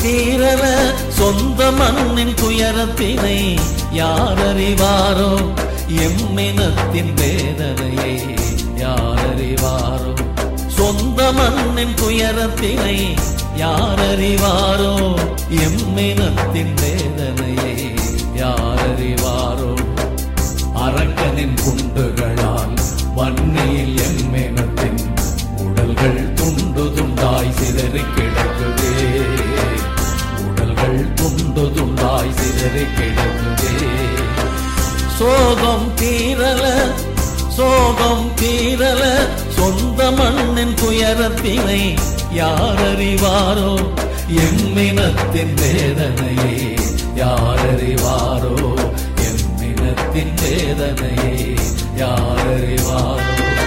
தீரல சொந்த மண்ணின் துயரத்தினை யார் அறிவாரோ எம்மினத்தின் வேதனையை யார் அறிவாரோ சொந்த மண்ணின் துயரத்தினை யார் அறிவாரோ எம்மினத்தின் வேதனையை யார் அறிவாரோ அரக்கனின் குண்டுகளால் வன்னியில் எம்மினத்தின் உடல்கள் துண்டு துண்டாய் சிதறி கிடக்குதே உடல்கள் துண்டு துண்டாய் சிதறி கிடக்குதே சோகம் தீரல சோகம் தீரல சொந்த மண்ணின் துயரத்தினை யார் அறிவாரோ எம்மினத்தின் வேதனையை யார் அறிவாரோ எம்மினத்தின் வேதனையை யார் அறிவாரோ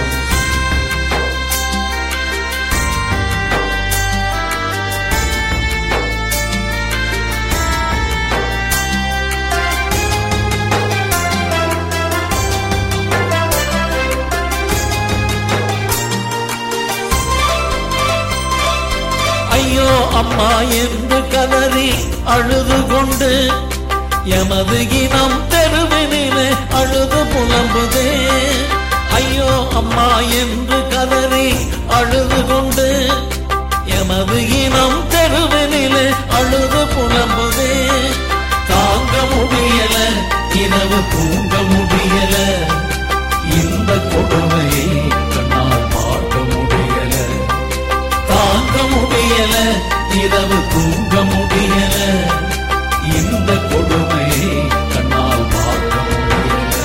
ஐயோ அம்மா என்று கதறி அழுது கொண்டு எமது இனம் தெருவினிலே அழுது புலம்புதே ஐயோ அம்மா என்று கதறி அழுது கொண்டு எமது இனம் தெருவினிலே அழுது புலம்புதே தாங்க முடியல இரவு தூங்க முடியல இந்த கொடுமையை கண்ணால் பார்க்க முடியல தாங்க முடியல இரவு தூங்க முடியல இந்த கொடுமையை கண்ணால் பார்க்க முடியல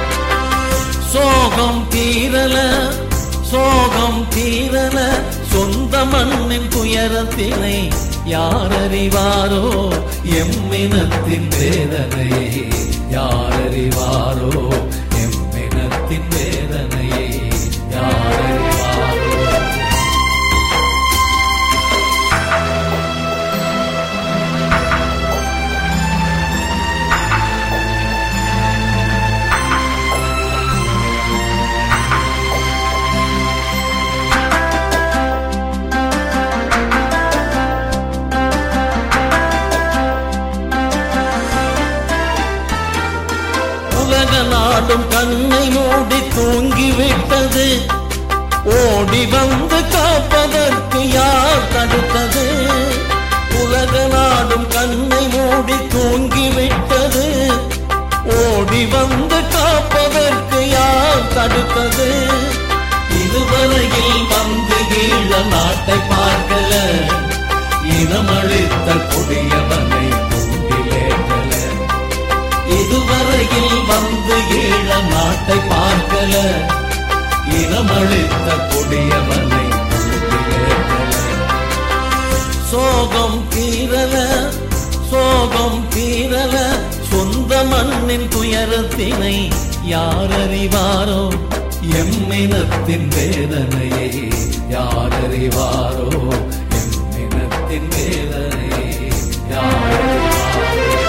சோகம் தீரல சோகம் தீரல சொந்த மண்ணின் துயரத்தினை யார் அறிவாரோ எம்மினத்தின் வேதனையை யார் அறிவாரோ எம்மினத்தின் வேதனையை யார் அறிவாரோ உலக நாடும் கண்ணை மூடி தூங்கிவிட்டது ஓடி வந்து காப்பதற்கு யார் தடுத்தது உலக நாடும் கண்ணை மூடி தூங்கிவிட்டது ஓடி வந்து காப்பதற்கு யார் தடுத்தது இதுவரையில் வந்து ஈழ நாட்டை பார்க்கல இனமளித்த கொடியவனை தூண்டிலேற்றல இதுவரையில் வந்து ஈழ நாட்டை பார்க்கல இனமளித்த கொடியவனை தூண்டிலேற்றல சோகம் தீரல சோகம் தீரல சொந்த மண்ணின் துயரத்தினை யார் அறிவாரோ எம்மினத்தின் வேதனையை யார் அறிவாரோ எம்மினத்தின் வேதனையை யார் அறிவாரோ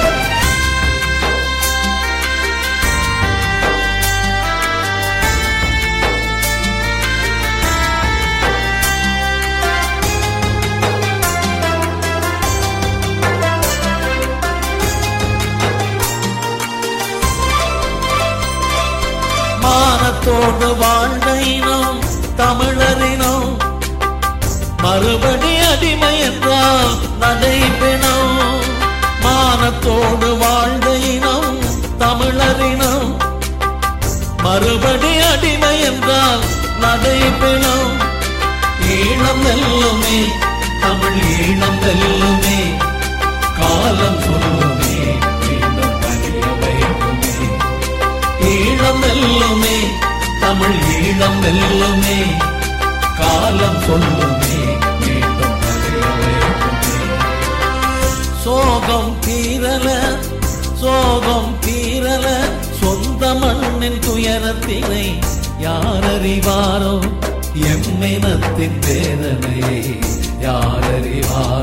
மானத்தோடு வாழ்ந்த இனம் தமிழரினம் மறுபடி அடிமை என்றால் நடைபெணும் மானத்தோடு வாழ்ந்த இனம் தமிழரினம் மறுபடி அடிமை என்றால் நடைபெணும் ஈழம் வெல்லுமே தமிழ் ஈழம் வெல்லுமே காலம் சொல்லுமே மீண்டும் கனிய வைக்குமே ஈழம் வெல்லுமே தமிழ் ஈழம் வெல்லுமே காலம் சொல்லுமே மீண்டும் கனிய வைக்குமே சோகம் தீரல சோகம் தீரல சொந்த மண்ணின் துயரத்தினை யார் அறிவாரோ எம்மினத்தின் வேதனையை யார் அறிவாரோ